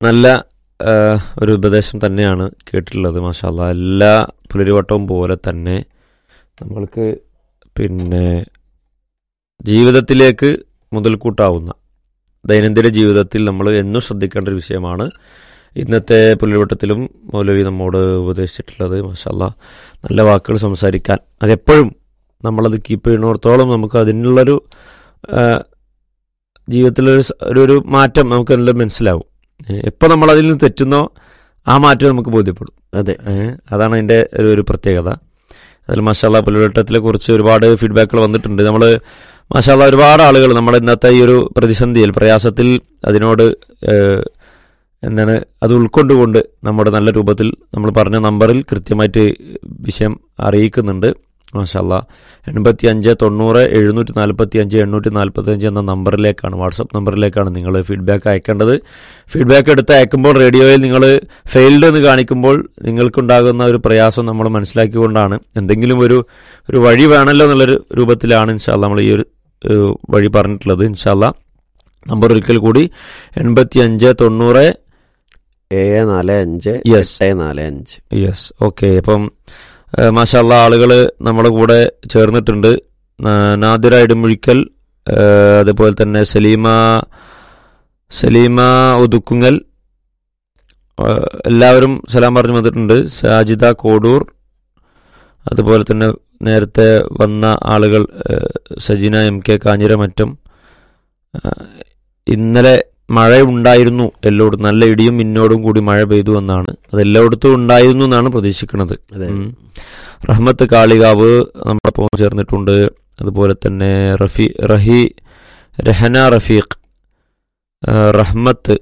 നല്ല ആ, ഒരു ഉപദേശം തന്നെയാണ് കേട്ടിട്ടുള്ളത് മാഷാല്ല എല്ലാ പുലരിവട്ടവും പോലെ തന്നെ നമ്മൾക്ക് പിന്നെ ജീവിതത്തിലേക്ക് മുതൽക്കൂട്ടാവുന്ന ദൈനംദിന ജീവിതത്തിൽ നമ്മൾ എന്നും ശ്രദ്ധിക്കേണ്ട ഒരു വിഷയമാണ് ഇന്നത്തെ പുലരിവട്ടത്തിലും മൗലവി നമ്മോട് ഉപദേശിച്ചിട്ടുള്ളത് മാഷാല്ല നല്ല വാക്കുകൾ സംസാരിക്കാൻ അതെപ്പോഴും നമ്മളത് കീപ്പ് ചെയ്യുന്നിടത്തോളം നമുക്ക് അതിനുള്ളൊരു ആ, ജീവിതത്തിലൊരു സ- ഒരു ഒരു മാറ്റം നമുക്ക് എല്ലാം മനസ്സിലാവും എപ്പോൾ നമ്മൾ അതിൽ നിന്ന് തെറ്റുന്നോ ആ മാറ്റം നമുക്ക് ബോധ്യപ്പെടും അതെ ഏ, അതാണ് അതിൻ്റെ ഒരു ഒരു പ്രത്യേകത അതിൽ മഷാല പുലവട്ടത്തിലെ കുറിച്ച് ഒരുപാട് ഫീഡ്ബാക്കുകൾ വന്നിട്ടുണ്ട് നമ്മൾ മഷാല ഒരുപാട് ആളുകൾ നമ്മുടെ ഇന്നത്തെ ഈ ഒരു പ്രതിസന്ധിയിൽ പ്രയാസത്തിൽ അതിനോട് ഏ, എന്താണ് അത് ഉൾക്കൊണ്ടുകൊണ്ട് നമ്മുടെ നല്ല രൂപത്തിൽ നമ്മൾ പറഞ്ഞ നമ്പറിൽ കൃത്യമായിട്ട് വിഷയം അറിയിക്കുന്നുണ്ട് മാഷാല്ല എൺപത്തി അഞ്ച് തൊണ്ണൂറ് എഴുന്നൂറ്റി നാൽപ്പത്തി അഞ്ച് എണ്ണൂറ്റി നാൽപ്പത്തി അഞ്ച് എന്ന നമ്പറിലേക്കാണ് വാട്സപ്പ് നമ്പറിലേക്കാണ് നിങ്ങൾ ഫീഡ്ബാക്ക് അയക്കേണ്ടത് ഫീഡ്ബാക്ക് എടുത്ത് അയക്കുമ്പോൾ റേഡിയോയിൽ നിങ്ങൾ ഫെയിൽഡ് എന്ന് കാണിക്കുമ്പോൾ നിങ്ങൾക്കുണ്ടാകുന്ന ഒരു പ്രയാസം നമ്മൾ മനസ്സിലാക്കിക്കൊണ്ടാണ് എന്തെങ്കിലും ഒരു ഒരു വഴി വേണമല്ലോ എന്നുള്ളൊരു രൂപത്തിലാണ് ഇൻഷാല്ല നമ്മൾ ഈ ഒരു ഏഹ്, വഴി പറഞ്ഞിട്ടുള്ളത് ഇൻഷാല്ല നമ്പർ ഒരിക്കൽ കൂടി എൺപത്തി അഞ്ച് തൊണ്ണൂറ് ഏഴ് നാല് അഞ്ച് Yes. എട്ട് നാല് അഞ്ച് യെസ് ഓക്കെ അപ്പം മാഷാല്ല ആളുകൾ നമ്മുടെ കൂടെ ചേർന്നിട്ടുണ്ട് നാ- നാദിറ ഇടുമുഴിക്കൽ ഏഹ്, അതുപോലെ തന്നെ സലീമ സലീമ ഒതുക്കുങ്ങൽ ഏഹ്, എല്ലാവരും സലാം പറഞ്ഞു വന്നിട്ടുണ്ട് സാജിദ കോഡൂർ അതുപോലെ തന്നെ നേരത്തെ വന്ന ആളുകൾ ഏഹ്, സജിന എം കെ കാഞ്ഞിരമറ്റം ഏഹ്, ഇന്നലെ മഴ ഉണ്ടായിരുന്നു എല്ലായിടത്തും നല്ല ഇടിയും മിന്നോടും കൂടി മഴ പെയ്തു എന്നാണ് അത് എല്ലായിടത്തും ഉണ്ടായിരുന്നു എന്നാണ് പ്രതീക്ഷിക്കുന്നത് അതെ ഉം. റഹ്മത്ത് കാളികാവ് നമ്മളൊപ്പം ചേർന്നിട്ടുണ്ട് അതുപോലെ തന്നെ റഫി റഹി രഹന റഫീഖ് ആ, റഹ്മത്ത്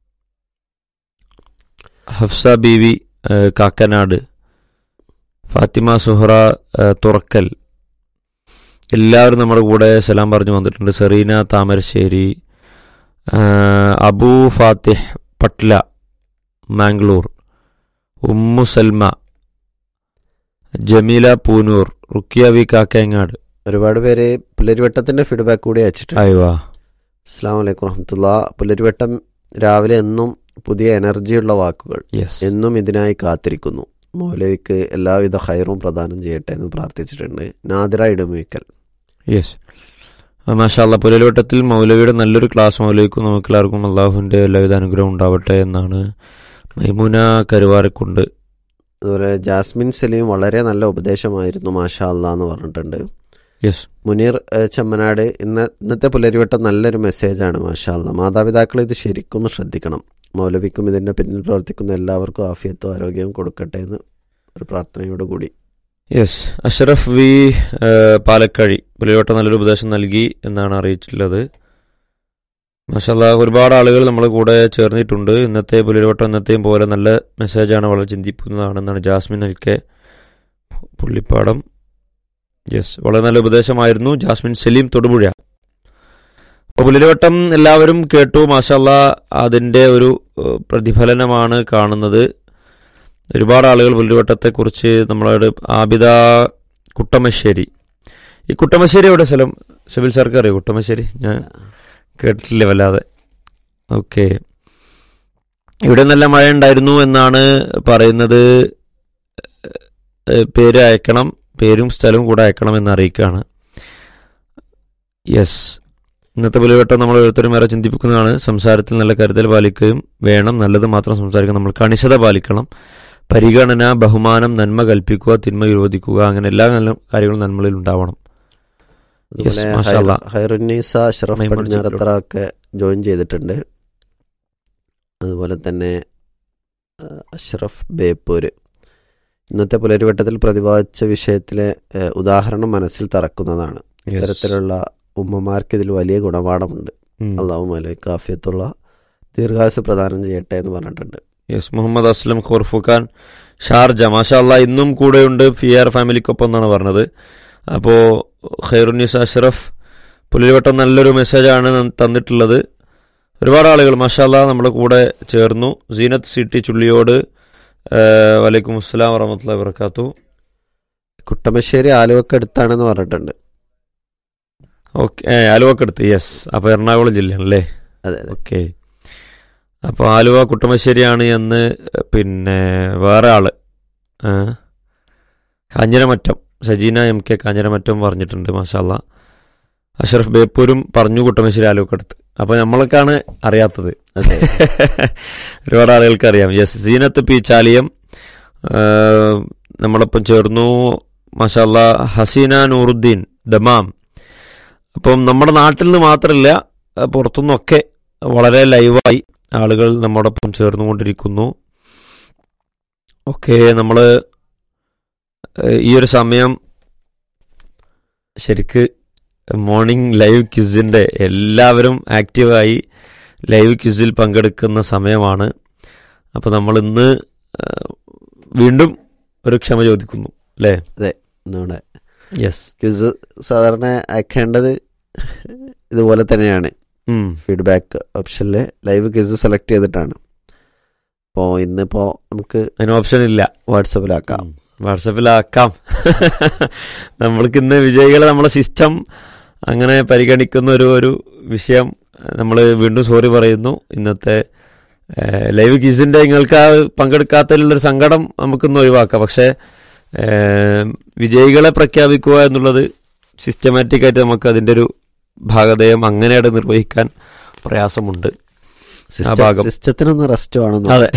ഹഫ്സ ബീവി ആ, കാക്കനാട് ഫാത്തിമ സുഹറ ആ, തുറക്കൽ എല്ലാവരും നമ്മുടെ കൂടെ സലാം പറഞ്ഞു വന്നിട്ടുണ്ട് സെറീന താമരശ്ശേരി ആ, അബു ഫാത്തിഹ് പട്ല മാംഗ്ലൂർ ഉമ്മു സൽമ ജമീല പൂനൂർ റുക്കിയ വി കാക്കയങ്ങാട് ഒരുപാട് പേര് പുലരിവട്ടത്തിന്റെ ഫീഡ്ബാക്ക് കൂടി അയച്ചിട്ടുണ്ട് അയവാ അസ്സാം വലൈക്കും വറഹമത്തുള്ള പുലരിവട്ടം രാവിലെ എന്നും പുതിയ എനർജിയുള്ള വാക്കുകൾ യെസ് എന്നും ഇതിനായി കാത്തിരിക്കുന്നു മൗലവിക്ക് എല്ലാവിധ ഹൈറും പ്രദാനം ചെയ്യട്ടെ എന്ന് പ്രാർത്ഥിച്ചിട്ടുണ്ട് നാദിറ ഇടുമിക്കൽ യെസ് മാഷാല്ല പുലലോട്ടത്തിൽ മൗലവിയുടെ നല്ലൊരു ക്ലാസ് മൗലവിക്കും നമുക്ക് എല്ലാവർക്കും അള്ളാഹുവിൻ്റെ എല്ലാവിധ അനുഗ്രഹം ഉണ്ടാവട്ടെ എന്നാണ് മൈമുന കരുവാരക്കുണ്ട് അതുപോലെ ജാസ്മിൻ സലീം വളരെ നല്ല ഉപദേശമായിരുന്നു മാഷാ അല്ലാ എന്ന് പറഞ്ഞിട്ടുണ്ട് യെസ് മുനീർ ഏഹ്, ചെമ്മനാട് ഇന്ന് ഇന്നത്തെ പുലരിവട്ടം നല്ലൊരു മെസ്സേജാണ് മാഷാ അല്ലാ മാതാപിതാക്കൾ ഇത് ശരിക്കും ശ്രദ്ധിക്കണം മൗലവിക്കും ഇതിന്റെ പിന്നിൽ പ്രവർത്തിക്കുന്ന എല്ലാവർക്കും ആഫിയത്തും ആരോഗ്യവും കൊടുക്കട്ടെ എന്ന് ഒരു പ്രാർത്ഥനയോട് കൂടി യെസ് അഷ്റഫ് വി ഏഹ്, പാലക്കഴി പുലലോട്ടം നല്ലൊരു ഉപദേശം നൽകി എന്നാണ് അറിയിച്ചിട്ടുള്ളത് മാഷാല്ല ഒരുപാട് ആളുകൾ നമ്മുടെ കൂടെ ചേർന്നിട്ടുണ്ട് ഇന്നത്തെ പുലരോട്ടം ഇന്നത്തെയും പോലെ നല്ല മെസ്സേജാണ് വളരെ ചിന്തിക്കുന്നതാണെന്നാണ് Jasmin L K Pullippadam yes വളരെ നല്ല ഉപദേശമായിരുന്നു ജാസ്മിൻ സലീം തൊടുപുഴ അപ്പോൾ പുലരോട്ടം എല്ലാവരും കേട്ടു മാഷാല്ല അതിൻ്റെ ഒരു ഏഹ്, പ്രതിഫലനമാണ് കാണുന്നത് ഒരുപാട് ആളുകൾ പുല്ലുവട്ടത്തെക്കുറിച്ച് നമ്മളോട് ആബിദ കുട്ടമശ്ശേരി ഈ കുട്ടമശ്ശേരി എവിടെ സ്ഥലം സിവിൽ സാർക്ക് അറിയോ കുട്ടമശ്ശേരി ഞാൻ കേട്ടിട്ടില്ല വല്ലാതെ ഓക്കെ ഇവിടെ നല്ല മഴ ഉണ്ടായിരുന്നു എന്നാണ് പറയുന്നത് ഏഹ്, പേര് അയക്കണം പേരും സ്ഥലവും കൂടെ അയക്കണം എന്ന് അറിയിക്കുകയാണ് യെസ് ഇന്നത്തെ പുലിവട്ടം നമ്മൾ ഓരോരുത്തരും വേറെ ചിന്തിപ്പിക്കുന്നതാണ് സംസാരത്തിൽ നല്ല കരുതൽ പാലിക്കുകയും വേണം നല്ലത് മാത്രം സംസാരിക്കണം നമ്മൾ കണിശത പാലിക്കണം പരിഗണന ബഹുമാനം നന്മ കൽപ്പിക്കുക തിന്മ വിരോധിക്കുക അങ്ങനെ എല്ലാ നല്ല കാര്യങ്ങളും നന്മകളിൽ ഉണ്ടാവണം Yes, അതുപോലെ മാഷാ അല്ലാ. ഹൈർ- ഹൈറുന്നീസ അഷ്റഫ് മൈമൂൺ പടിഞ്ഞാറത്തറ ഒക്കെ ജോയിൻ ചെയ്തിട്ടുണ്ട് അതുപോലെ തന്നെ ആ, അഷ്റഫ് ബേപ്പൂര് ഇന്നത്തെ പുലരിവട്ടത്തിൽ പ്രതിപാദിച്ച വിഷയത്തിലെ ഏ, ഉദാഹരണം മനസ്സിൽ തറക്കുന്നതാണ് ഇത്തരത്തിലുള്ള ഉമ്മമാർക്ക് ഇതിൽ വലിയ ഗുണപാഠമുണ്ട് ഉം. അള്ളാഹു മലൈക്ക് ആഫിയത്തുള്ള ദീർഘായുസ് പ്രദാനം ചെയ്യട്ടെ എന്ന് പറഞ്ഞിട്ടുണ്ട് yes Muhammad Aslam Khorfakkan Sharjah മാഷാ അല്ലാ ഇന്നും കൂടെയുണ്ട് ഫിയാർ ഫാമിലിക്കൊപ്പം എന്നാണ് പറഞ്ഞത് അപ്പോൾ ഖൈറുന്നീസ് അഷ്റഫ് പുലിവട്ടം നല്ലൊരു മെസ്സേജാണ് ന- തന്നിട്ടുള്ളത് ഒരുപാട് ആളുകൾ മാഷാല്ല നമ്മുടെ കൂടെ ചേർന്നു സീനത്ത് സിറ്റി ചുള്ളിയോട് ഏഹ്, വലൈക്കും അസ്സലാം വറഹമത്തുള്ള വർക്കാത്തു കുട്ടമശ്ശേരി ആലുവക്ക് അടുത്താണെന്ന് പറഞ്ഞിട്ടുണ്ട് ഓക്കെ ആലുവക്കടുത്ത് യെസ് അപ്പോൾ എറണാകുളം ജില്ലയാണല്ലേ അതെ അതെ ഓക്കെ അപ്പോൾ ആലുവ കുട്ടമശ്ശേരിയാണ് എന്ന് പിന്നെ വേറെ ആള് ആ, കാഞ്ഞിരമറ്റം സജീന എം കെ കാഞ്ഞിരമറ്റം പറഞ്ഞിട്ടുണ്ട് മാഷാല്ല അഷറഫ് ബേപ്പൂരും പറഞ്ഞു കുട്ടമശ്ശേരി ആലുവക്കടുത്ത് അപ്പോൾ നമ്മളൊക്കെയാണ് അറിയാത്തത് അതെ ഒരുപാട് ആളുകൾക്ക് അറിയാം യെസ് സീനത്ത് പി ചാലിയം ആ, നമ്മളൊപ്പം ചേർന്നു മഷാല്ല ഹസീന നൂറുദ്ദീൻ ദമാം അപ്പം നമ്മുടെ നാട്ടിൽ നിന്ന് മാത്രമല്ല ആ, പുറത്തുനിന്നൊക്കെ വളരെ ലൈവായി ആളുകൾ നമ്മോടൊപ്പം ചേർന്നുകൊണ്ടിരിക്കുന്നു ഓക്കെ നമ്മൾ ഈ ഒരു സമയം ശരിക്ക് മോർണിംഗ് ലൈവ് ക്വിസിൻ്റെ എല്ലാവരും ആക്റ്റീവായി ലൈവ് ക്വിസിൽ പങ്കെടുക്കുന്ന സമയമാണ് അപ്പോൾ നമ്മൾ ഇന്ന് ആ, വീണ്ടും ഒരു ക്ഷമ ചോദിക്കുന്നു അല്ലേ നമ്മുടെ യെസ് ക്വിസ് സാധാരണ അയക്കേണ്ടത് ഇതുപോലെ തന്നെയാണ് ഫീഡ്ബാക്ക് ഓപ്ഷനിൽ ലൈവ് ക്വിസ് സെലക്ട് ചെയ്തിട്ടാണ് അപ്പോൾ ഇന്നിപ്പോൾ നമുക്ക് അതിന് ഓപ്ഷൻ ഇല്ല വാട്സപ്പിലാക്കാം വാട്സപ്പിലാക്കാം നമ്മൾക്ക് ഇന്ന് വിജയികളെ നമ്മളെ സിസ്റ്റം അങ്ങനെ പരിഗണിക്കുന്ന ഒരു ഒരു വിഷയം നമ്മൾ വീണ്ടും സോറി പറയുന്നു ഇന്നത്തെ ഏഹ്, ലൈവ് ക്വിസിന്റെ നിങ്ങൾക്ക് ആ പങ്കെടുക്കാത്തതിലുള്ളൊരു സങ്കടം നമുക്കിന്ന് ഒഴിവാക്കാം പക്ഷേ ഏഹ്, വിജയികളെ പ്രഖ്യാപിക്കുക എന്നുള്ളത് സിസ്റ്റമാറ്റിക് ആയിട്ട് നമുക്ക് അതിന്റെ ഒരു ഭാഗതയം അങ്ങനെയായിട്ട് നിർവഹിക്കാൻ പ്രയാസമുണ്ട് ആ ഭാഗം. സിസ്റ്റത്തിനൊന്ന് റെസ്റ്റ് വേണമെന്ന് അതെ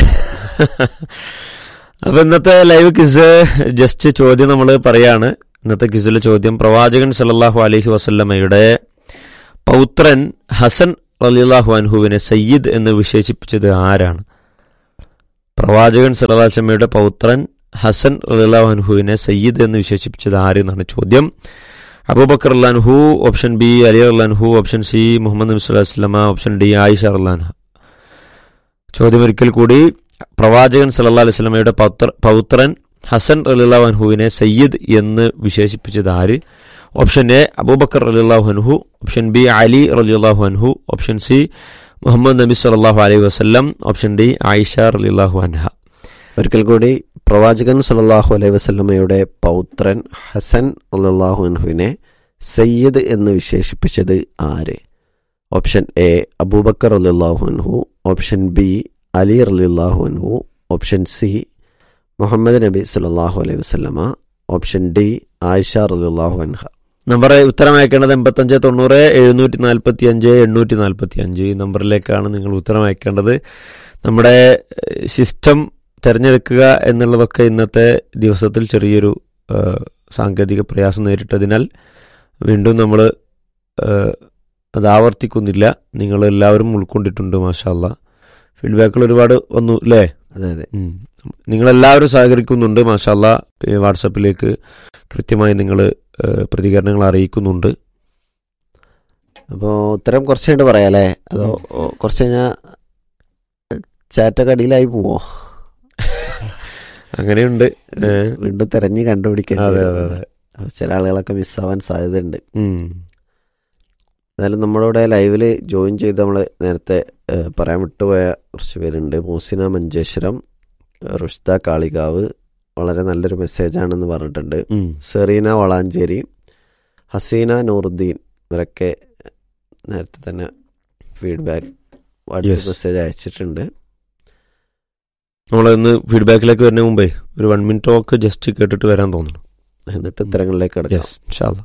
അപ്പൊ ഇന്നത്തെ ലൈവ് ക്വിസ് ജസ്റ്റ് ചോദ്യം നമ്മൾ പറയാണ് ഇന്നത്തെ ക്വിസിലെ ചോദ്യം പ്രവാചകൻ സല്ലല്ലാഹു അലൈഹി വസല്ലമയുടെ പൗത്രൻ ഹസൻ റളിയല്ലാഹു അൻഹുവിനെ സയ്യിദ് എന്ന് വിശേഷിപ്പിച്ചത് ആരാണ് പ്രവാചകൻ സല്ലല്ലാഹു അലൈഹി വസല്ലമയുടെ പൗത്രൻ ഹസൻ റളിയല്ലാഹു അൻഹുവിനെ സയ്യിദ് എന്ന് വിശേഷിപ്പിച്ചത് ആര് എന്നാണ് ചോദ്യം അബൂബക്കർ അള്ളാൻഹു ഓപ്ഷൻ ബി അലി അള്ളാൻഹു ഓപ്ഷൻ സി മുഹമ്മദ് നബി സ്വല്ലല്ലാഹു അലൈഹി വസല്ലമ ഓപ്ഷൻ ഡി ആയിഷ അള്ളാൻഹ ചോദ്യം ഒരിക്കൽ കൂടി പ്രവാചകൻ സല്ലല്ലാഹു അലൈഹി വസല്ലമയുടെ പൗത്ര പൗത്രൻ ഹസൻ റളിയല്ലാഹു അൻഹുവിനെ സയ്യിദ് എന്ന് വിശേഷിപ്പിച്ചത് ആര് ഓപ്ഷൻ എ അബൂബക്കർ റളിയല്ലാഹു അൻഹു ഓപ്ഷൻ ബി അലി റളിയല്ലാഹു അൻഹു ഓപ്ഷൻ സി മുഹമ്മദ് നബി സല്ലല്ലാഹു അലൈഹി വസല്ലം ഓപ്ഷൻ ഡി ആയിഷ റളിയല്ലാഹു അൻഹ ഒരിക്കൽ കൂടി പ്രവാചകൻ സല്ലല്ലാഹു അലൈഹി വസല്ലമയുടെ പൗത്രൻ ഹസൻ അള്ളാഹു അൻഹുവിനെ സയ്യിദ് എന്ന് വിശേഷിപ്പിച്ചത് ആര് ഓപ്ഷൻ എ അബൂബക്കർ അല്ലാഹു അൻഹു ഓപ്ഷൻ ബി അലി റളിയല്ലാഹു അൻഹു ഓപ്ഷൻ സി മുഹമ്മദ് നബി സല്ലല്ലാഹു അലൈഹി വസല്ലമ ഓപ്ഷൻ ഡി ആയിഷ റളിയല്ലാഹു അൻഹ നമ്പർ ഉത്തരം അയക്കേണ്ടത് എൺപത്തഞ്ച് തൊണ്ണൂറ് എഴുന്നൂറ്റി നാൽപ്പത്തി അഞ്ച് എണ്ണൂറ്റി നാൽപ്പത്തി അഞ്ച് ഈ നമ്പറിലേക്കാണ് നിങ്ങൾ ഉത്തരം അയക്കേണ്ടത് നമ്മുടെ സിസ്റ്റം തിരഞ്ഞെടുക്കുക എന്നുള്ളതൊക്കെ ഇന്നത്തെ ദിവസത്തിൽ ചെറിയൊരു ആ, സാങ്കേതിക പ്രയാസം നേരിട്ടതിനാൽ വീണ്ടും നമ്മൾ അത് ആവർത്തിക്കുന്നില്ല നിങ്ങൾ എല്ലാവരും ഉൾക്കൊണ്ടിട്ടുണ്ട് മാഷാല്ല ഫീഡ്ബാക്കുകൾ ഒരുപാട് വന്നു അല്ലേ അതെ അതെ ഉം. നിങ്ങളെല്ലാവരും സഹകരിക്കുന്നുണ്ട് മാഷാല്ല വാട്സപ്പിലേക്ക് കൃത്യമായി നിങ്ങൾ പ്രതികരണങ്ങൾ അറിയിക്കുന്നുണ്ട് അപ്പോൾ ഉത്തരം കുറച്ച് കഴിഞ്ഞിട്ട് പറയാല്ലേ അതോ ഓ, കുറച്ച് കഴിഞ്ഞാൽ ചാറ്റൊക്കെ അടിയിലായി പോവോ അങ്ങനെയുണ്ട് ഏ, വീണ്ടും തെരഞ്ഞ് കണ്ടുപിടിക്കേണ്ടി അതെ വരും. അതെ അതെ അപ്പൊ ചില ആളുകളൊക്കെ മിസ്സാവാൻ സാധ്യതയുണ്ട് ഉം. എന്നാലും നമ്മളിവിടെ ലൈവിൽ ജോയിൻ ചെയ്ത് നമ്മൾ നേരത്തെ ഏഹ്, പറയാൻ വിട്ടുപോയ കുറച്ച് പേരുണ്ട് മൂസിന മഞ്ചേശ്വരം റുഷ്ദ കാളികാവ് വളരെ നല്ലൊരു മെസ്സേജാണെന്ന് പറഞ്ഞിട്ടുണ്ട് ഉം. സെറീന വളാഞ്ചേരി ഹസീന നൂറുദ്ദീൻ ഇവരൊക്കെ നേരത്തെ തന്നെ ഫീഡ്ബാക്ക് വാട്സപ്പ് Yes. മെസ്സേജ് അയച്ചിട്ടുണ്ട് നമ്മൾ ഇന്ന് ഫീഡ്ബാക്കിലേക്ക് വരുന്ന മുമ്പേ ഒരു വൺ മിനിറ്റ് ടോക്ക് ജസ്റ്റ് കേട്ടിട്ട് വരാൻ തോന്നുന്നു എന്നിട്ട് ഉത്തരങ്ങളിലേക്ക് കിടക്കാം യെസ് ഇൻഷാല്ല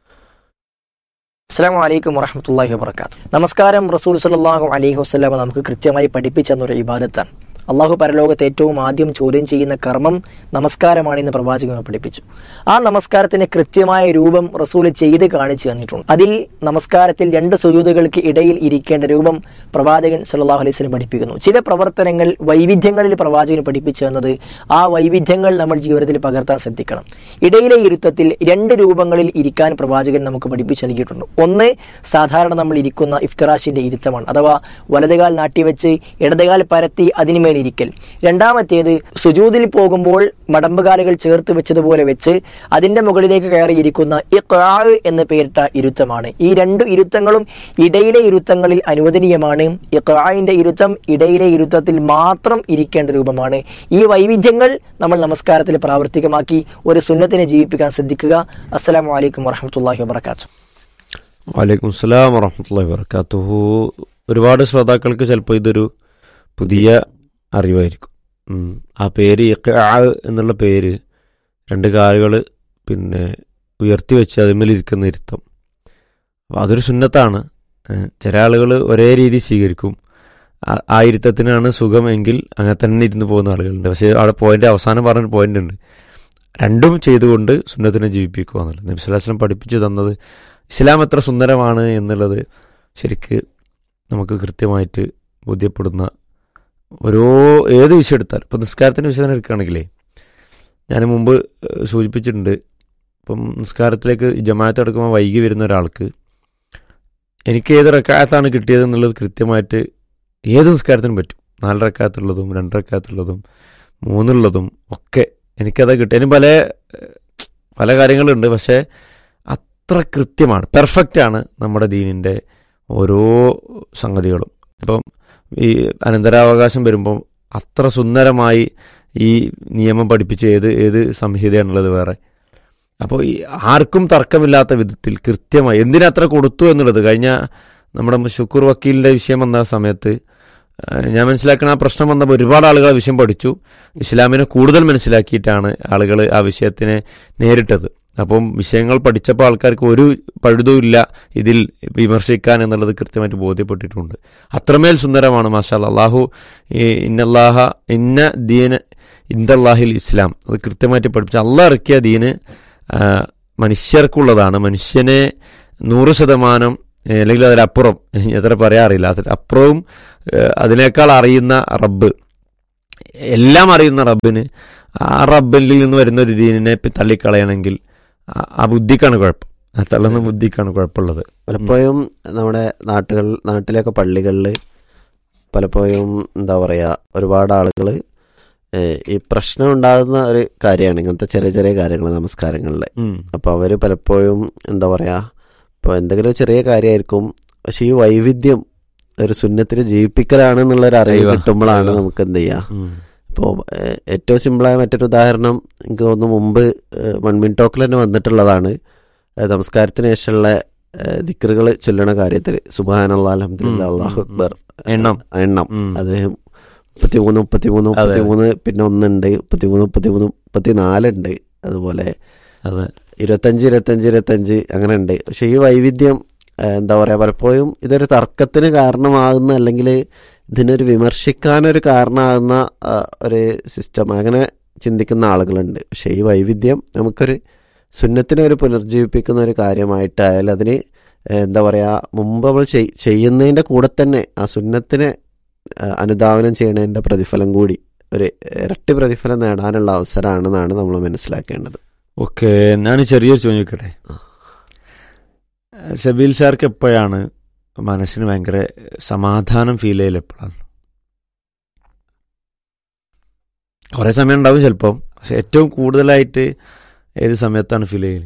അസ്സാം വലൈക്കും വറഹമത്തല്ലാഹി വബർക്കാത്തു നമസ്കാരം റസൂൽ സലാഹു അലൈഹി വസ്ലാമ നമുക്ക് കൃത്യമായി പഠിപ്പിച്ച എന്നൊരു ഇബാദത്താണ് അള്ളാഹു പരലോകത്ത് ഏറ്റവും ആദ്യം ചോദ്യം ചെയ്യുന്ന കർമ്മം നമസ്കാരമാണെന്ന് പ്രവാചകൻ പഠിപ്പിച്ചു ആ നമസ്കാരത്തിന് കൃത്യമായ രൂപം റസൂൽ ചെയ്ത് കാണിച്ചു തന്നിട്ടുണ്ട് അതിൽ നമസ്കാരത്തിൽ രണ്ട് സുജൂതുകൾക്ക് ഇടയിൽ ഇരിക്കേണ്ട രൂപം പ്രവാചകൻ സല്ലാഹു അലൈഹി സ്വലം പഠിപ്പിക്കുന്നു ചില പ്രവർത്തനങ്ങൾ വൈവിധ്യങ്ങളിൽ പ്രവാചകൻ പഠിപ്പിച്ചു തന്നത് ആ വൈവിധ്യങ്ങൾ നമ്മൾ ജീവിതത്തിൽ പകർത്താൻ ശ്രദ്ധിക്കണം ഇടയിലെ ഇരുത്തത്തിൽ രണ്ട് രൂപങ്ങളിൽ ഇരിക്കാൻ പ്രവാചകൻ നമുക്ക് പഠിപ്പിച്ചു നൽകിയിട്ടുണ്ട് ഒന്ന് സാധാരണ നമ്മൾ ഇരിക്കുന്ന ഇഫ്തിറാഷിന്റെ ഇരുത്തമാണ് അഥവാ വലതുകാൽ നാട്ടിവെച്ച് ഇടതുകാൽ പരത്തി അതിനുമേൽ ഇരിക്കൽ രണ്ടാമത്തേത് സുജൂദിൽ പോകുമ്പോൾ മടമ്പുകാലുകൾ ചേർത്ത് വെച്ചതുപോലെ വെച്ച് അതിന്റെ മുകളിലേക്ക് കയറി ഇരിക്കുന്ന ഇഖ്റാവ് എന്ന് പേരിട്ട ഇരുത്തമാണ് ഈ രണ്ട് ഇരുത്തങ്ങളും ഇടയിലെ ഇരുത്തങ്ങളിൽ അനുവദനീയമാണ് ഇഖ്റാവിന്റെ ഇരുത്തം ഇടയിലെ ഇരുത്തത്തിൽ മാത്രം ഇരിക്കേണ്ട രൂപമാണ് ഈ വൈവിധ്യങ്ങൾ നമ്മൾ നമസ്കാരത്തിൽ പ്രാവർത്തികമാക്കി ഒരു സുന്നത്തിനെ ജീവിപ്പിക്കാൻ ശ്രദ്ധിക്കുക അസ്സലാമു അലൈക്കും വറഹമത്തല്ലാഹി വബർക്കാത്തു വലൈക്കും സ്ലാം വറഹമത്തല്ലാ വർക്കാത്തുഹു ഒരുപാട് ശ്രോതാക്കൾക്ക് ചിലപ്പോൾ ഇതൊരു പുതിയ അറിവായിരിക്കും ഉം. ആ പേര് ഇഖ്ആ എന്നുള്ള പേര് രണ്ട് കാലുകൾ പിന്നെ ഉയർത്തി വെച്ച് അതിന്മേലിരിക്കുന്ന ഇരുത്തം അപ്പോൾ അതൊരു സുന്നത്താണ് ഏഹ് ചില ആളുകൾ ഒരേ രീതി സ്വീകരിക്കും ആ- ആ ഇരുത്തത്തിനാണ് സുഖമെങ്കിൽ അങ്ങനെ തന്നെ ഇരുന്ന് പോകുന്ന ആളുകളുണ്ട് പക്ഷേ അവിടെ പോയിന്റ് അവസാനം പറഞ്ഞൊരു പോയിന്റ് ഉണ്ട് രണ്ടും ചെയ്തുകൊണ്ട് സുന്നത്തിനെ ജീവിപ്പിക്കുക എന്നുള്ളത് നബി സ്വല്ലല്ലാഹു അലൈഹി വസല്ലം പഠിപ്പിച്ചു തന്നത് ഇസ്ലാം എത്ര സുന്ദരമാണ് എന്നുള്ളത് ശരിക്ക് നമുക്ക് കൃത്യമായിട്ട് ബോധ്യപ്പെടുന്ന ഓരോ ഏത് വിഷയം എടുത്താലും ഇപ്പം നിസ്കാരത്തിൻ്റെ വിഷയം തന്നെ എടുക്കുകയാണെങ്കിലേ ഞാൻ മുമ്പ് ഏഹ്, സൂചിപ്പിച്ചിട്ടുണ്ട് ഇപ്പം നിസ്കാരത്തിലേക്ക് ഈ ജമാഅത്ത് എടുക്കുമ്പോൾ വൈകി വരുന്ന ഒരാൾക്ക് എനിക്ക് ഏത് റക്കായത്താണ് കിട്ടിയത് എന്നുള്ളത് കൃത്യമായിട്ട് ഏത് നിസ്കാരത്തിനും പറ്റും നാല് റക്കാത്തുള്ളതും രണ്ട് റക്കാത്തുള്ളതും മൂന്നുള്ളതും ഒക്കെ എനിക്കത് കിട്ടി അതിന് പല ഏഹ്, പല കാര്യങ്ങളുണ്ട് പക്ഷേ അത്ര കൃത്യമാണ് പെർഫെക്റ്റ് ആണ് നമ്മുടെ ദീനിൻ്റെ ഓരോ സംഗതികളും ഇപ്പം ഈ അനന്തരാവകാശം വരുമ്പോൾ അത്ര സുന്ദരമായി ഈ നിയമം പഠിപ്പിച്ച ഏത് ഏത് സംഹിതയാണുള്ളത് വേറെ അപ്പോൾ ഈ ആർക്കും തർക്കമില്ലാത്ത വിധത്തിൽ കൃത്യമായി എന്തിനത്ര കൊടുത്തു എന്നുള്ളത് കഴിഞ്ഞ നമ്മുടെ ഷുക്കൂർ വക്കീലിൻ്റെ വിഷയം വന്ന സമയത്ത് ആ, ഞാൻ മനസ്സിലാക്കുന്ന ആ പ്രശ്നം വന്നപ്പോൾ ഒരുപാട് ആളുകൾ ആ വിഷയം പഠിച്ചു ഇസ്ലാമിനെ കൂടുതൽ മനസ്സിലാക്കിയിട്ടാണ് ആളുകൾ ആ വിഷയത്തിനെ നേരിട്ടത് അപ്പം വിഷയങ്ങൾ പഠിച്ചപ്പോൾ ആൾക്കാർക്ക് ഒരു പഴുതും ഇല്ല ഇതിൽ വിമർശിക്കാൻ എന്നുള്ളത് കൃത്യമായിട്ട് ബോധ്യപ്പെട്ടിട്ടുണ്ട് അത്രമേൽ സുന്ദരമാണ് മാഷാ അള്ളാഹു ഇന്നല്ലാഹ ഇന്ന ദീന് ഇന്ദല്ലാഹിൽ ഇസ്ലാം അത് കൃത്യമായിട്ട് പഠിപ്പിച്ച അള്ളാഹ് ഇറക്കിയ ദീന് ആ, മനുഷ്യർക്കുള്ളതാണ് മനുഷ്യനെ നൂറ് ശതമാനം ഏ, അല്ലെങ്കിൽ അതിലപ്പുറം എത്ര പറയാറില്ല അതിലപ്പുറവും ഏ, അതിനേക്കാൾ അറിയുന്ന റബ്ബ് എല്ലാം അറിയുന്ന റബ്ബിന് ആ റബ്ബിൽ നിന്ന് വരുന്ന ഒരു ദീനിനെ പി- തള്ളിക്കളയണമെങ്കിൽ ആ- ആ ബുദ്ധിക്കാണ് കുഴപ്പം ആ തള്ളുന്ന ബുദ്ധിക്കാണ് കുഴപ്പമുള്ളത് പലപ്പോഴും നമ്മുടെ നാട്ടുകൾ നാട്ടിലൊക്കെ പള്ളികളിൽ പലപ്പോഴും എന്താ പറയുക ഒരുപാട് ആളുകൾ ഈ പ്രശ്നം ഉണ്ടാകുന്ന ഒരു കാര്യമാണ് ഇങ്ങനത്തെ ചെറിയ ചെറിയ കാര്യങ്ങൾ നമസ്കാരങ്ങളിൽ ഉം. അപ്പോൾ അവർ പലപ്പോഴും എന്താ പറയുക ഇപ്പോൾ എന്തെങ്കിലും ഒരു ചെറിയ കാര്യമായിരിക്കും പക്ഷെ ഈ വൈവിധ്യം ഒരു സുന്നത്തിന് ജീവിപ്പിക്കലാണ് എന്നുള്ള ഒരു അറിവ് അയ്യോ, കിട്ടുമ്പോഴാണ് അയ്യോ. നമുക്ക് എന്ത് ചെയ്യുക ഉം. ഇപ്പോൾ ഏറ്റവും സിമ്പിളായ മറ്റൊരു ഉദാഹരണം എനിക്ക് തോന്നുന്നു മുമ്പ് മൺമിൻ ടോക്കിൽ തന്നെ വന്നിട്ടുള്ളതാണ് ഏഹ് നമസ്കാരത്തിന് ശേഷമുള്ള ദിക്കറുകൾ ചൊല്ലണ കാര്യത്തിൽ സുബാനുള്ള അലഹദില്ല ഉം, അള്ളാഹു ഉം, അക്ബർ എണ്ണം എണ്ണം ഉം. അത് മുപ്പത്തിമൂന്ന് മുപ്പത്തിമൂന്ന് അതെ. മുപ്പത്തിമൂന്ന് പിന്നെ ഒന്നുണ്ട് മുപ്പത്തിമൂന്ന് മുപ്പത്തിമൂന്ന് മുപ്പത്തിനാലുണ്ട് അതുപോലെ അതെ ഇരുപത്തഞ്ച് ഇരുപത്തഞ്ച് ഇരുപത്തഞ്ച് അങ്ങനെ ഉണ്ട് പക്ഷെ ഈ വൈവിധ്യം ഏഹ്, എന്താ പറയുക പലപ്പോഴും ഇതൊരു തർക്കത്തിന് കാരണമാകുന്ന അല്ലെങ്കിൽ ഇതിനൊരു വിമർശിക്കാനൊരു കാരണമാകുന്ന ആ, ഒരു സിസ്റ്റം അങ്ങനെ ചിന്തിക്കുന്ന ആളുകളുണ്ട് പക്ഷെ ഈ വൈവിധ്യം നമുക്കൊരു സുന്നത്തിനെ ഒരു പുനർജീവിപ്പിക്കുന്ന ഒരു കാര്യമായിട്ടായാലും അതിന് ഏഹ്, എന്താ പറയുക മുമ്പ് നമ്മൾ ചെയ്- ചെയ്യുന്നതിൻ്റെ കൂടെ തന്നെ ആ സുന്നത്തിനെ ഏഹ്, അനുധാവനം ചെയ്യുന്നതിൻ്റെ പ്രതിഫലം കൂടി ഒരു ഇരട്ടി പ്രതിഫലം നേടാനുള്ള അവസരമാണെന്നാണ് നമ്മൾ മനസ്സിലാക്കേണ്ടത് ഓക്കെ ഞാൻ ചെറിയൊരു ചോദ്യം ചോദിക്കട്ടെ ഷബീൽ സാർക്ക് എപ്പോഴാണ് മനസ്സിന് ഭയങ്കര സമാധാനം ഫീൽ ചെയ്യൽ എപ്പോഴാണ് കുറെ സമയം ഉണ്ടാവും ചിലപ്പം പക്ഷെ ഏറ്റവും കൂടുതലായിട്ട് ഏത് സമയത്താണ് ഫീൽ ചെയ്യൽ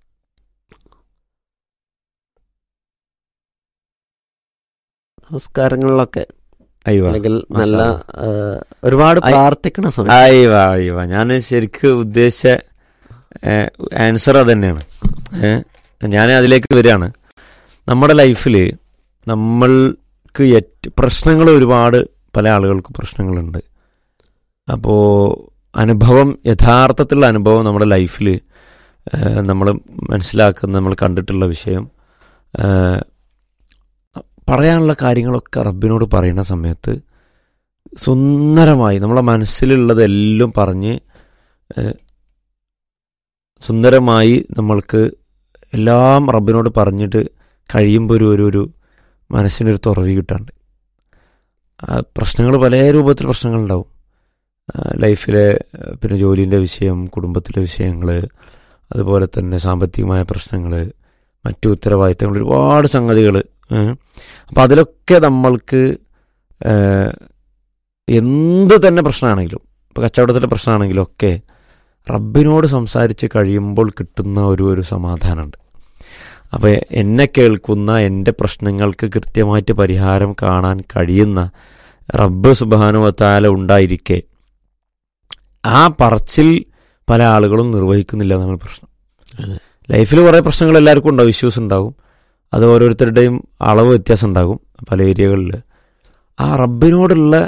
നമസ്കാരങ്ങളിലൊക്കെ അയ്യോ അല്ലെങ്കിൽ മാഷാ നല്ല അല്ലാ. ഏഹ്, ഒരുപാട് ഐ- പ്രാർത്ഥിക്കണ സമയം അയ്യോ അയ്യോ ഞാൻ ശരിക്കും ഉദ്ദേശിച്ച ആൻസർ അത് തന്നെയാണ് ഞാൻ അതിലേക്ക് വരികയാണ് നമ്മുടെ ലൈഫിൽ നമ്മൾക്ക് ഏറ്റ പ്രശ്നങ്ങൾ ഒരുപാട് പല ആളുകൾക്ക് പ്രശ്നങ്ങളുണ്ട് അപ്പോൾ അനുഭവം യഥാർത്ഥത്തിലുള്ള അനുഭവം നമ്മുടെ ലൈഫിൽ നമ്മൾ മനസ്സിലാക്കുന്ന നമ്മൾ കണ്ടിട്ടുള്ള വിഷയം ഏഹ്, പറയാനുള്ള കാര്യങ്ങളൊക്കെ റബ്ബിനോട് പറയുന്ന സമയത്ത് സുന്ദരമായി നമ്മളെ മനസ്സിലുള്ളതെല്ലാം പറഞ്ഞ് ഏഹ്, സുന്ദരമായി നമ്മൾക്ക് എല്ലാം റബ്ബിനോട് പറഞ്ഞിട്ട് കഴിയുമ്പോൾ ഒരു ഒരു ഒരു മനസ്സിനൊരു തുറവി കിട്ടാണ്ട് പ്രശ്നങ്ങൾ പല രൂപത്തിൽ പ്രശ്നങ്ങളുണ്ടാവും ആ, ലൈഫിലെ ഏഹ്, പിന്നെ ജോലീൻ്റെ വിഷയം കുടുംബത്തിലെ വിഷയങ്ങൾ അതുപോലെ തന്നെ സാമ്പത്തികമായ പ്രശ്നങ്ങൾ മറ്റു ഉത്തരവാദിത്തങ്ങൾ ഒരുപാട് സംഗതികൾ അപ്പം അതിലൊക്കെ നമ്മൾക്ക് ഏഹ്, എന്ത് തന്നെ പ്രശ്നമാണെങ്കിലും ഇപ്പോൾ കച്ചവടത്തിലെ പ്രശ്നമാണെങ്കിലും ഒക്കെ റബ്ബിനോട് സംസാരിച്ച് കഴിയുമ്പോൾ കിട്ടുന്ന ഒരു ഒരു സമാധാനമുണ്ട് അപ്പോൾ എന്നെ കേൾക്കുന്ന എൻ്റെ പ്രശ്നങ്ങൾക്ക് കൃത്യമായിട്ട് പരിഹാരം കാണാൻ കഴിയുന്ന റബ്ബ് സുബാനുവത്താല ഉണ്ടായിരിക്കെ ആ പറച്ചിൽ പല ആളുകളും നിർവഹിക്കുന്നില്ല എന്നാണ് പ്രശ്നം അതെ. ലൈഫിൽ കുറേ പ്രശ്നങ്ങൾ എല്ലാവർക്കും ഉണ്ടാവും ഇഷ്യൂസ് ഉണ്ടാവും അത് ഓരോരുത്തരുടെയും അളവ് വ്യത്യാസം ഉണ്ടാകും പല ഏരിയകളിൽ ആ റബ്ബിനോടുള്ള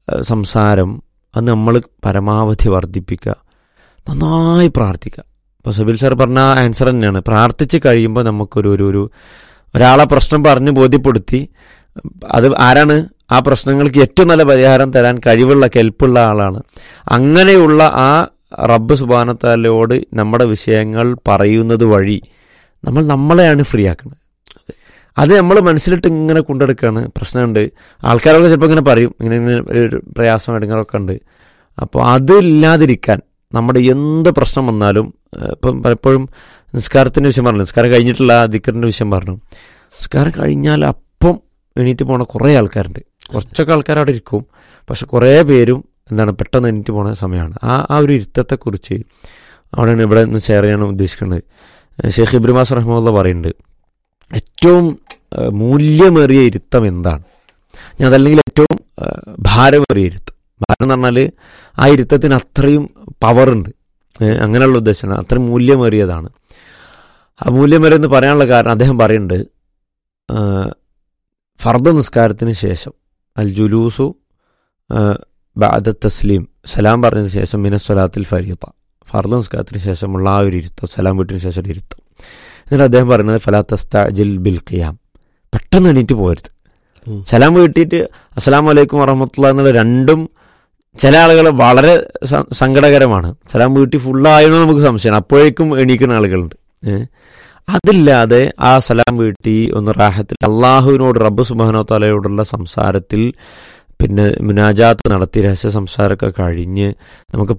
ഏഹ്, സംസാരം അത് നമ്മൾ പരമാവധി വർദ്ധിപ്പിക്കുക നന്നായി പ്രാർത്ഥിക്കുക ഇപ്പോൾ സബിൽ സാർ പറഞ്ഞ ആൻസർ തന്നെയാണ് പ്രാർത്ഥിച്ച് കഴിയുമ്പോൾ നമുക്കൊരു ഒരു ഒരു ഒരാളെ പ്രശ്നം പറഞ്ഞ് ബോധ്യപ്പെടുത്തി അത് ആരാണ് ആ പ്രശ്നങ്ങൾക്ക് ഏറ്റവും നല്ല പരിഹാരം തരാൻ കഴിവുള്ള കെൽപ്പുള്ള ആളാണ് അങ്ങനെയുള്ള ആ റബ്ബ് സുബാനത്താലോട് നമ്മുടെ വിഷയങ്ങൾ പറയുന്നത് വഴി നമ്മൾ നമ്മളെയാണ് ഫ്രീ ആക്കുന്നത് അത് നമ്മൾ മനസ്സിലിട്ട് ഇങ്ങനെ കൊണ്ടെടുക്കുകയാണ് പ്രശ്നമുണ്ട് ആൾക്കാരൊക്കെ ചിലപ്പോൾ ഇങ്ങനെ പറയും ഇങ്ങനെ ഇങ്ങനെ ഒരു പ്രയാസം ഇടങ്ങളൊക്കെ ഉണ്ട് അപ്പോൾ അതില്ലാതിരിക്കാൻ നമ്മുടെ എന്ത് പ്രശ്നം വന്നാലും ഏഹ്, ഇപ്പം പലപ്പോഴും നിസ്കാരത്തിൻ്റെ വിഷയം പറഞ്ഞു നിസ്കാരം കഴിഞ്ഞിട്ടുള്ള ദിക്കറിൻ്റെ വിഷയം പറഞ്ഞു നിസ്കാരം കഴിഞ്ഞാൽ അപ്പം എണീറ്റ് പോണ കുറേ ആൾക്കാരുണ്ട് കുറച്ചൊക്കെ ആൾക്കാർ അവിടെ ഇരിക്കും പക്ഷെ കുറേ പേരും എന്താണ് പെട്ടെന്ന് എണീറ്റ് പോണ സമയമാണ് ആ ആ ഒരു ഇരുത്തത്തെക്കുറിച്ച് അവിടെയാണ് ഇവിടെ നിന്ന് ഷെയർ ചെയ്യാൻ ഉദ്ദേശിക്കുന്നത് ഏഹ് ഷെയ്ഖ് ഇബ്രമാസ് റഹ്മുള്ള പറയുന്നുണ്ട് ഏറ്റവും ഏഹ്, മൂല്യമേറിയ ഇരുത്തം എന്താണ് ഞാൻ അതല്ലെങ്കിൽ ഏറ്റവും ഏഹ്, ഭാരമേറിയ ഇരുത്തം ഭാരം എന്ന് പറഞ്ഞാൽ ആ ഇരുത്തത്തിന് അത്രയും പവറുണ്ട് അങ്ങനെയുള്ള ഉദ്ദേശമാണ് അത്രയും മൂല്യമേറിയതാണ് ആ മൂല്യമേറിയെന്ന് പറയാനുള്ള കാരണം അദ്ദേഹം പറയുന്നുണ്ട് ഏഹ്, ഫർദ് നിസ്കാരത്തിന് ശേഷം അൽ ജുലൂസു ഏഹ്, ബഅദ തസ്ലീം സലാം പറഞ്ഞതിന് ശേഷം മിന സ്വലാത്തിൽ ഫരീത്ത ഫർദ് നിസ്കാരത്തിന് ശേഷമുള്ള ആ ഒരു ഇരുത്തം സലാം വീട്ടിന് ശേഷം ഒരു ഇരുത്തം എന്നിട്ട് അദ്ദേഹം പറയുന്നത് ഫലാത്തസ്തജിൽ ബിൽ ഖിയാം പെട്ടെന്ന് എണീറ്റ് പോകരുത് ഉം. സലാം വീട്ടിയിട്ട് അസ്സലാം വലൈക്കും വറഹമത്തുള്ള എന്നുള്ള രണ്ടും ചില ആളുകൾ വളരെ സ- സങ്കടകരമാണ് സലാം വീട്ടി ഫുള്ളായെന്ന് നമുക്ക് സംശയമാണ് അപ്പോഴേക്കും എണീക്കുന്ന ആളുകളുണ്ട് ഏ? അതില്ലാതെ ആ സലാം വീട്ടി ഒന്ന് റാഹത്തിൽ അള്ളാഹുവിനോട് റബ്ബ് സുബാനോ തലയോടുള്ള സംസാരത്തിൽ പിന്നെ മുനാജാത്ത് നടത്തി രഹസ്യ സംസാരമൊക്കെ കഴിഞ്ഞ് നമുക്ക്